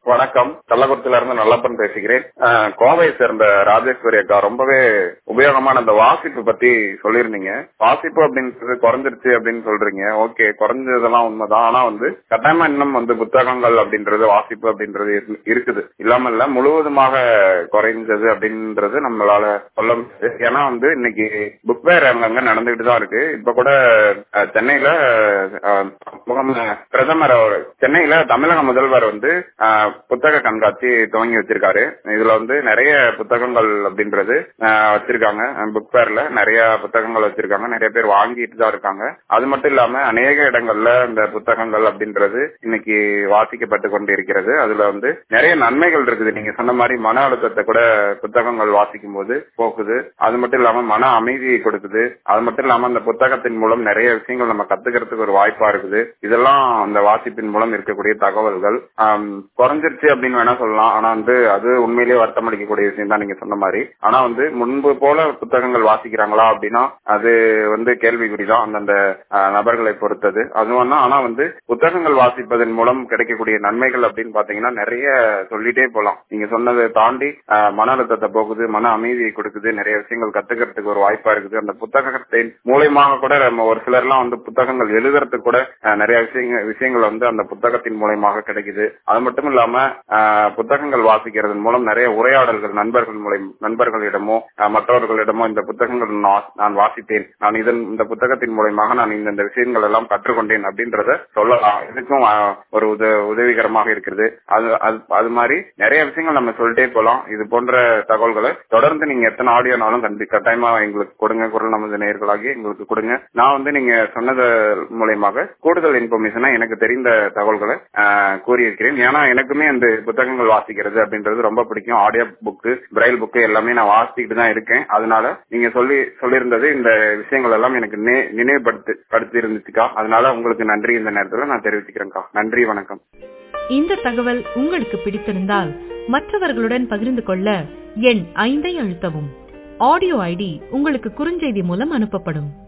வணக்கம் கள்ளக்குறிச்சியில இருந்து நல்லப்பன் பேசுகிறேன் அஹ், கோவையை சேர்ந்த ராஜேஸ்வரி அக்கா ரொம்பவே உபயோகமான அந்த வாசிப்பு பத்தி சொல்லியிருந்தீங்க வாசிப்பு அப்படின்றது குறைஞ்சிருச்சு அப்படின்னு சொல்றீங்க ஓகே குறைஞ்சதெல்லாம் உண்மைதான் ஆனா வந்து கட்டாயமா இன்னும் வந்து புத்தகங்கள் அப்படின்றது வாசிப்பு அப்படின்றது இரு- இருக்குது இல்லாம இல்ல முழுவதுமாக குறைஞ்சது அப்படின்றது நம்மளால சொல்ல முடியாது ஏன்னா வந்து இன்னைக்கு புக் ஃபேர் அங்கங்க நடந்துகிட்டு தான் இருக்கு இப்ப கூட அஹ், சென்னையில அஹ், முகம பிரதமர் அவர் சென்னையில தமிழக முதல்வர் வந்து அஹ், புத்தக கண்காட்சி துவங்கி வச்சிருக்காரு இதுல வந்து நிறைய புத்தகங்கள் அப்படின்றது அஹ், வச்சிருக்காங்க புக் ஃபேர்ல நிறைய புத்தகங்கள் வச்சிருக்காங்க நிறைய பேர் வாங்கிட்டு தான் இருக்காங்க அது மட்டும் இல்லாம அநேக இடங்கள்ல இந்த புத்தகங்கள் அப்படின்றது இன்னைக்கு வாசிக்கப்பட்டு கொண்டு இருக்கிறது அதுல வந்து நிறைய நன்மைகள் இருக்குது நீங்க சொன்ன மாதிரி மன அழுத்தத்தை கூட புத்தகங்கள் வாசிக்கும் போது போக்குது அது மட்டும் இல்லாம மன அமைதியை கொடுக்குது அது மட்டும் இல்லாம அந்த புத்தகத்தின் மூலம் நிறைய விஷயங்கள் நம்ம கத்துக்கிறதுக்கு ஒரு வாய்ப்பா இருக்குது இதெல்லாம் அந்த வாசிப்பின் மூலம் இருக்கக்கூடிய தகவல்கள் ஆம், குறைஞ்சிருச்சு அப்படின்னு வேணா சொல்லலாம் ஆனா வந்து அது உண்மையிலேயே வருத்தம் அளிக்கக்கூடிய விஷயம் தான் நீங்க சொன்ன மாதிரி ஆனா வந்து முன்பு போல புத்தகங்கள் வாசிக்கிறாங்களா அப்படின்னா அது வந்து கேள்விக்குறிதான் அந்தந்த ஆஹ், நபர்களை பொறுத்தது அதுவும் ஆனா வந்து புத்தகங்கள் வாசிப்பதன் மூலம் கிடைக்கக்கூடிய நன்மைகள் அப்படின்னு பாத்தீங்கன்னா நிறைய சொல்லிட்டே போலாம் நீங்க சொன்னதை தாண்டி ஆஹ், மன அழுத்தத்தை போகுது மன அமைதியை கொடுக்குது நிறைய விஷயங்கள் கத்துக்கிறதுக்கு ஒரு வாய்ப்பா இருக்குது அந்த புத்தகத்தின் மூலியமாக கூட நம்ம ஒரு சிலர்லாம் வந்து புத்தகங்கள் எழுதுறதுக்கு கூட ஆஹ், நிறைய விஷயங்கள் விஷயங்கள் வந்து அந்த புத்தகத்தின் மூலியமாக கிடைக்குது அது மட்டும் இல்லாம ஆஹ், புத்தகங்கள் வாசிக்கிறதன் மூலம் நிறைய உரையாடல்கள் நண்பர்கள் மூலியம் நண்பர்களிடமோ ஆஹ், மற்றவர்களிடமோ இந்த புத்தகங்கள் நான் நான் வாசித்தேன் நான் இதன் இந்த புத்தகத்தின் மூலியமாக நான் இந்த இந்த விஷயங்கள் எல்லாம் கற்றுக்கொண்டேன் அப்படின்றத சொல்லலாம் இதுக்கும் ஆஹ், ஒரு உத உதவிகரமாக இருக்கிறது அது அது- அது மாதிரி நிறைய விஷயங்கள் நம்ம சொல்லிட்டே போலாம் இது போன்ற தகவல்களை தொடர்ந்து நீங்க எத்தனை ஆடியோனாலும் கண்டி கட்டாயமா எங்களுக்கு கொடுங்க குரல் நமது நேயர்களாகி எங்களுக்கு கொடுங்க நான் வந்து நீங்க சொன்னது மூலியமாக கூடுதல் இன்ஃபர்மேஷனா எனக்கு தெரிந்த தகவல்களை ஆஹ், கூறியிருக்கிறேன் ஏன்னா எனக்குமே அந்த புத்தகங்கள் வாசிக்கிறது அப்படின்றது ரொம்ப பிடிக்கும் ஆடியோ புக்கு பிரைல் புக்கு எல்லாமே நான் வாசிக்கிட்டு தான் இருக்கேன் அதனால நீங்க சொல்லி சொல்லியிருந்தது இந்த விஷயங்கள் எல்லாம் எனக்கு நே- நினைவுபடுத்து படுத்தி இருந்துச்சுக்கா அதனால உங்களுக்கு நன்றி இந்த நேரத்துல நான் தெரிவிச்சுக்கிறேன்க்கா நன்றி வணக்கம் இந்த தகவல் உங்களுக்கு பிடித்திருந்தால் மற்றவர்களுடன் பகிர்ந்து கொள்ள எண் ஐந்தை அழுத்தவும் ஆடியோ ஐடி உங்களுக்கு குறுஞ்செய்தி மூலம் அனுப்பப்படும்